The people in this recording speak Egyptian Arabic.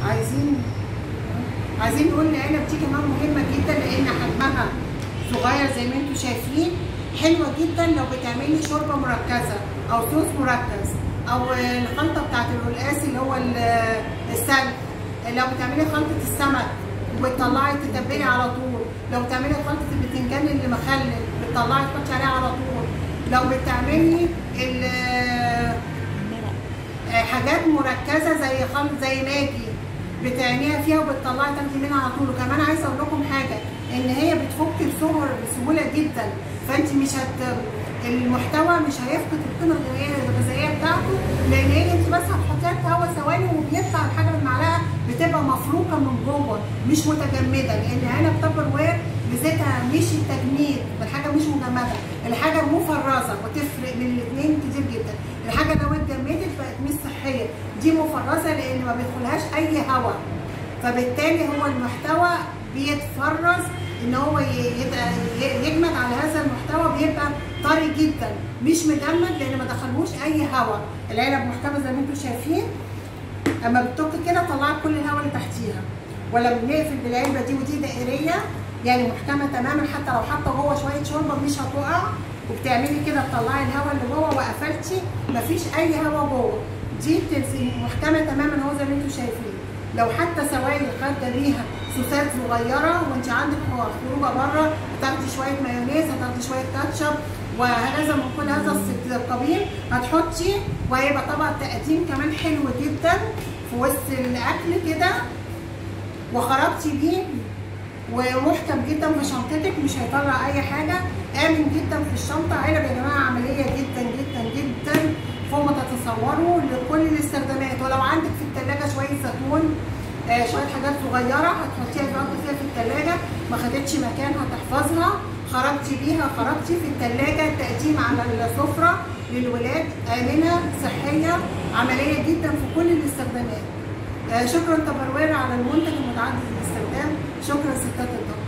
عايزين عايزين نقول العنب دي كمان مهمه جدا لان حجمها صغير زي ما انتم شايفين حلوه جدا لو بتعملي شوربه مركزه او صوص مركز او الخلطه بتاعت القلقاس اللي هو ال- السلق لو بتعملي خلطه السمك وتطلعي تتبلي على طول لو بتعملي خلطه البتنجان اللي مخلل بتطلعي تحطي عليها على طول لو بتعملي ال- آه، حاجات مركزه زي خلط زي ماجي بتعينيها فيها وبتطلعي تاخدي منها على طول وكمان عايزه اقول لكم حاجه ان هي بتفك السكر بسهوله جدا فانت مش هت المحتوى مش هيفقد القيمه الغذائيه الغذائيه بتاعته لان هي انت بس هتحطيها في هوا ثواني وبيطلع الحاجه بالمعلقه بتبقى مفروكه من جوه مش متجمده لان عنب تبر وير ميزتها مش التجميد الحاجه مش مجمده الحاجه مفرزه وتفرق من الاثنين كتير جدا الحاجه لو اتجمدت بقت مش صحيه دي مفرزه لان ما بيدخلهاش اي هواء فبالتالي هو المحتوى بيتفرز ان هو ي- يبقى ي- يجمد على هذا المحتوى بيبقى طري جدا مش مجمد لان ما دخلوش اي هواء العلب محكمه زي ما انتم شايفين اما بتطق كده طلعت كل الهواء اللي تحتيها ولما بنقفل بالعلبه دي ودي دائريه يعني محكمه تماما حتى لو حاطه جوه شويه شوربه مش هتقع وبتعملي كده تطلعي الهواء اللي جوه وقفلتي مفيش اي هواء جوه دي بتنزل محكمه تماما اهو زي ما انتم شايفين لو حتى سوائل خارجه ليها سوسات صغيره وانت عندك خروجه بره هتاخدي شويه مايونيز هتاخدي شويه كاتشب وهذا من كل هذا الس- القبيل هتحطي وهيبقى طبق تقديم كمان حلو جدا في وسط الاكل كده وخرجتي بيه ومحكم جدا في شنطتك مش هيطلع اي حاجه امن جدا في الشنطه علب يا جماعه عمليه جدا جدا جدا فوق ما تتصوروا لكل الاستخدامات ولو عندك في الثلاجه شويه زيتون آه شويه حاجات صغيره هتحطيها تحطي فيها في الثلاجه ما خدتش مكان هتحفظها خرجتي بيها خرجتي في الثلاجه تقديم على السفره للولاد امنه صحيه عمليه جدا في كل الاستخدامات آه شكرا تبروير على المنتج المتعدد الاستخدام شكرا ستات الدكتور